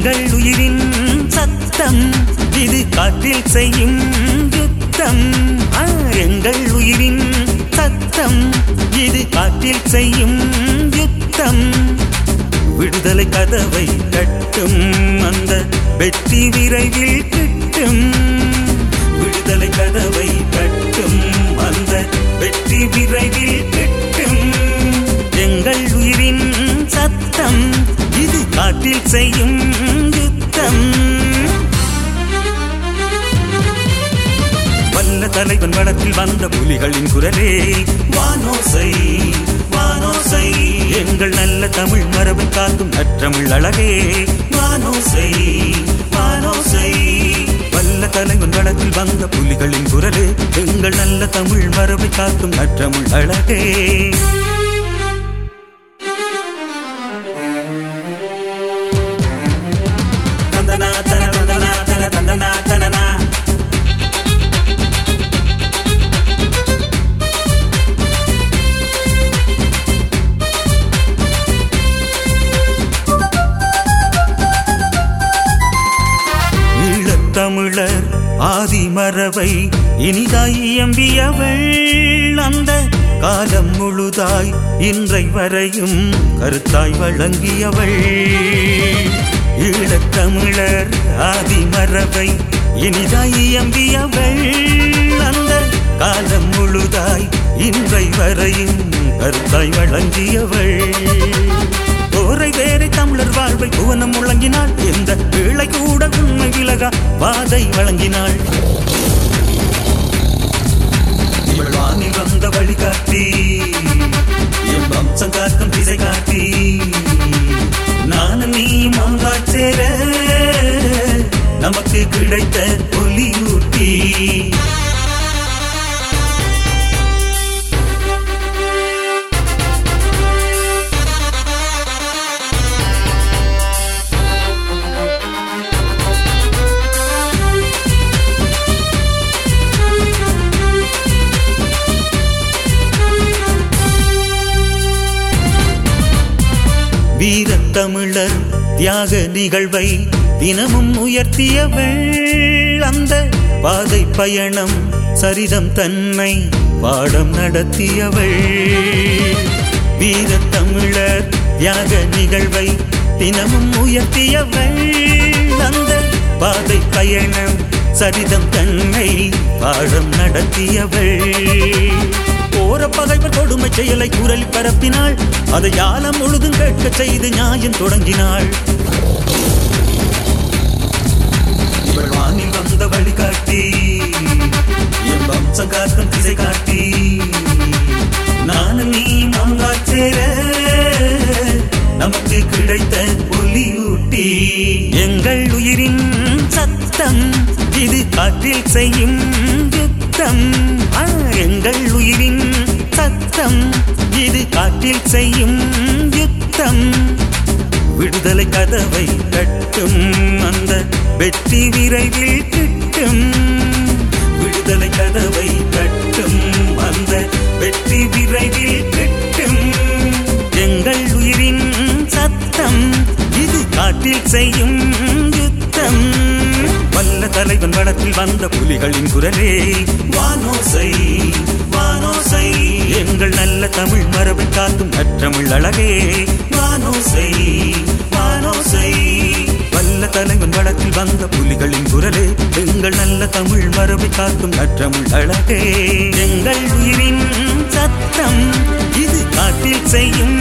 எங்கள் உயிரின் சத்தம் இது காற்றில் செய்யும் யுத்தம் ஆ, எங்கள் உயிரின் சத்தம் இது காற்றில் செய்யும் யுத்தம் விடுதலை கதவை தட்டும் அந்த வெற்றி விரைவில் கிட்டும் விடுதலை கதவை தட்டும் அந்த வெற்றி விரைவில் கிட்டும் எங்கள் உயிரின் சத்தம் இது காற்றில் செய்யும் யுத்தம் வல்ல தலைவன் வடத்தில் வந்த புலிகளின் குரலே வானோசை வானோசை எங்கள் நல்ல தமிழ் மரபை காக்கும் நற்றமிழ் அழகே வானோசை வானோசை வல்ல தலைவன் வடத்தில் வந்த புலிகளின் குரலே எங்கள் நல்ல தமிழ் மரபை காக்கும் நற்றமிழ் அழகே தந்தனா தன தந்தனா தன தந்தனா தனனா ஈழத்தமிழர் ஆதிமரபை இனிதாய் இயம்பியவள் அந்த காலம் முழுதாய் இன்றை வரையும் கருத்தாய் வழங்கியவள் ஈழத்தமிழர் ஆதிமரபை இனிதாய் இயம்பியவள் அந்த காலம் முழுதாய் இன்றை வரையும் கருத்தாய் வழங்கியவள் ஓரை வேரை தமிழர் வாழ்வை புவனம் முழங்கினாள் எந்த பிழை கூட உண்மை விலகா வாதை வழங்கினாள் இவள் வானில் வந்த வழிகாட்டி எம் வம்சம் காக்கும் திசை காட்டி நானும் நீயும் ஒன்றாச் சேர நமக்கு கிடைத்த ஒலியூட்டி வீரத்தமிழர் தியாக நிகழ்வை தினமும் உயர்த்தியவள் அந்த பாதை பயணம் சரிதம் தன்னை பாடம் நடத்தியவள் வீரத்தமிழர் தியாக நிகழ்வை தினமும் உயர்த்தியவள் அந்த பாதை பயணம் சரிதம் தன்னை பாடம் நடத்தியவள் போற பகைவர் கொடுமை செயலை குரல் பரப்பினாள் அதை யாலம் முழுதும் கேட்க செய்து நியாயம் தொடங்கினாள் இவள் வானில் வந்த வழிகாட்டி என் வம்சம் காக்கும் திசை காட்டி நானும் நீ ஒன்றாச் சேர நமக்கு கிடைத்த ஒலியூட்டி எங்கள் உயிரின் சத்தம் இது காற்றில் செய்யும் யுத்தம் ஆ, எங்கள் உயிரின் சத்தம் இது காற்றில் செய்யும் யுத்தம் விடுதலை கதவை தட்டும் அந்த வெற்றி விரைவில் கிட்டும் விடுதலை கதவை தட்டும் அந்த வெற்றி விரைவில் கிட்டும் எங்கள் உயிரின் சத்தம் இது காட்டில் செய்யும் யுத்தம் வல்ல தலைவன் வடத்தில் வந்த புலிகளின் குரலே வானோசை வானோசை எங்கள் நல்ல தமிழ் மரபை காக்கும் நற்றமிழ் அழகே வானோசை வானோசை வல்ல தலைவன் வடத்தில் வந்த புலிகளின் குரலே எங்கள் நல்ல தமிழ் மரபை காக்கும் நற்றமிழ் அழகே எங்கள் உயிரின் சத்தம் இது காட்டில் செய்யும்